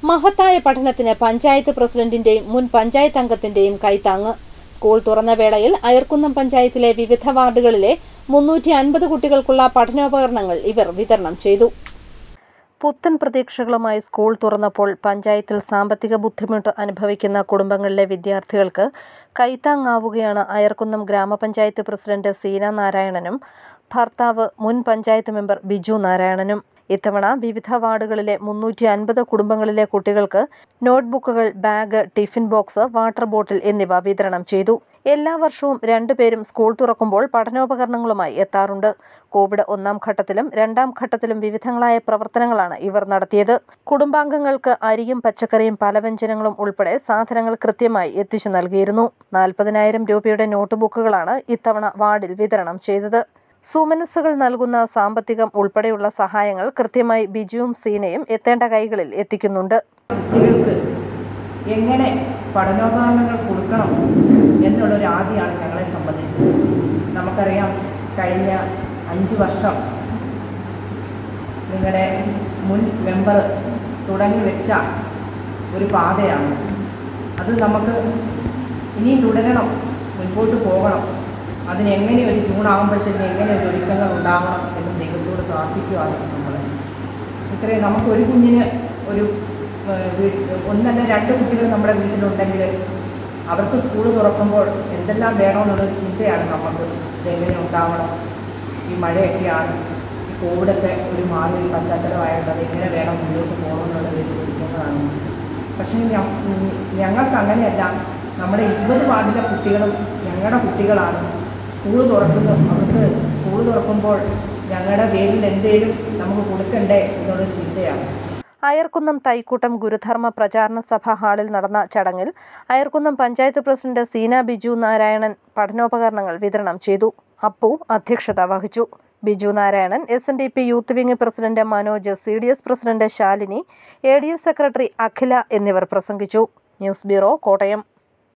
മഹത്തായ പഠനത്തിന് പഞ്ചായത്ത് പ്രസിഡന്റിന്റെയും മുൻ പഞ്ചായത്ത് അംഗത്തിന്റെയും കൈത്താങ്ങ് സ്കൂൾ തുറന്ന വേളയിൽ അയർക്കുന്നം പഞ്ചായത്തിലെ വിവിധ വാർഡുകളിലെ മുന്നൂറ്റി അൻപത് കുട്ടികൾക്കുള്ള പഠനോപകരണങ്ങൾ ഇവർ വിതരണം ചെയ്തു പുത്തൻ പ്രതീക്ഷകളുമായി സ്കൂൾ തുറന്നപ്പോൾ പഞ്ചായത്തിൽ സാമ്പത്തിക ബുദ്ധിമുട്ട് അനുഭവിക്കുന്ന കുടുംബങ്ങളിലെ വിദ്യാർത്ഥികൾക്ക് കൈത്താങ്ങാവുകയാണ് അയർക്കുന്നം ഗ്രാമപഞ്ചായത്ത് പ്രസിഡന്റ് സീന നാരായണനും ഭർത്താവ് മുൻ പഞ്ചായത്ത് മെമ്പർ ബിജു നാരായണനും ഇത്തവണ വിവിധ വാർഡുകളിലെ മുന്നൂറ്റി അൻപത് കുടുംബങ്ങളിലെ കുട്ടികൾക്ക് നോട്ട്ബുക്കുകൾ bag tiffin box water bottle എന്നിവ വിതരണം ചെയ്തു എല്ലാ വർഷവും രണ്ടുപേരും സ്കൂൾ തുറക്കുമ്പോൾ പഠനോപകരണങ്ങളുമായി എത്താറുണ്ട് കോവിഡ് ഒന്നാം ഘട്ടത്തിലും രണ്ടാം ഘട്ടത്തിലും വിവിധങ്ങളായ പ്രവർത്തനങ്ങളാണ് ഇവർ നടത്തിയത് കുടുംബാംഗങ്ങൾക്ക് അരിയും പച്ചക്കറിയും പലവ്യഞ്ജനങ്ങളും ഉൾപ്പെടെ സാധനങ്ങൾ കൃത്യമായി എത്തിച്ചു നൽകിയിരുന്നു നാൽപ്പതിനായിരം രൂപയുടെ നോട്ട് ബുക്കുകളാണ് ഇത്തവണ വാർഡിൽ വിതരണം ചെയ്തത് സുമനസ്സുകൾ നൽകുന്ന സാമ്പത്തികം ഉൾപ്പെടെയുള്ള സഹായങ്ങൾ കൃത്യമായി ബിജുവും സീനയും എത്തേണ്ട കൈകളിൽ എത്തിക്കുന്നുണ്ട് കുട്ടികൾക്ക് എങ്ങനെ പഠനോപകരണങ്ങൾ കൊടുക്കണം എന്നുള്ളൊരു ആദ്യമാണ് ഞങ്ങളെ സംബന്ധിച്ചത് നമുക്കറിയാം കഴിഞ്ഞ അഞ്ച് വർഷം നിങ്ങളുടെ മുൻ മെമ്പർ തുടങ്ങി വെച്ച ഒരു പാതയാണ് അത് നമുക്ക് ഇനിയും തുടരണം മുൻപോട്ട് പോകണം അതിനെങ്ങനെ ഒരു ജൂണാകുമ്പോഴത്തേന് എങ്ങനെ ഒരു ഒരുക്കങ്ങൾ ഉണ്ടാവണം എന്ന് ദൈവത്തോട് പ്രാർത്ഥിക്കുകയാണ് നമ്മൾ ഇത്രയും നമുക്ക് ഒരു കുഞ്ഞിന് ഒരു ഏഹ്, വീ- ഒന്നല്ല രണ്ട് കുട്ടികൾ നമ്മുടെ വീട്ടിലുണ്ടെങ്കിൽ അവർക്ക് സ്കൂൾ തുറക്കുമ്പോൾ എന്തെല്ലാം വേണമെന്നുള്ളൊരു ചിന്തയാണ് നമുക്ക് ഇതെങ്ങനെ ഉണ്ടാവണം ഈ മഴയൊക്കെയാണ് ഈ കോവിഡൊക്കെ ഒരു മാറി ഒരു പശ്ചാത്തലമായത് അതെങ്ങനെ വേണം മുന്നോട്ട് പോകണമെന്നുള്ളൊരു ഒരുക്കങ്ങളാണ് പക്ഷേ ഞ- ഉം, ഞങ്ങൾക്ക് അങ്ങനെയല്ല നമ്മുടെ ഇരുപത് വാർഡിലെ കുട്ടികളും ഞങ്ങളുടെ കുട്ടികളാണ് സ്കൂൾ തുറക്കുന്നു അവർക്ക് സ്കൂൾ തുറക്കുമ്പോൾ ഞങ്ങളുടെ പേരിൽ എന്തേലും നമുക്ക് കൊടുക്കണ്ടേ എന്നുള്ളൊരു ചിന്തയാണ് അയർക്കുന്നം തൈക്കൂട്ടം ഗുരുധർമ്മ പ്രചാരണ സഭ ഹാളിൽ നടന്ന ചടങ്ങിൽ അയർക്കുന്നം പഞ്ചായത്ത് പ്രസിഡന്റ് സീന ബിജു നാരായണൻ പഠനോപകരണങ്ങൾ വിതരണം ചെയ്തു അപ്പു അധ്യക്ഷത വഹിച്ചു Biju Narayanan S N D P youth wing president Manoj C D S president Shalini A D S secretary Akhila എന്നിവർ പ്രസംഗിച്ചു ന്യൂസ് ബ്യൂറോ കോട്ടയം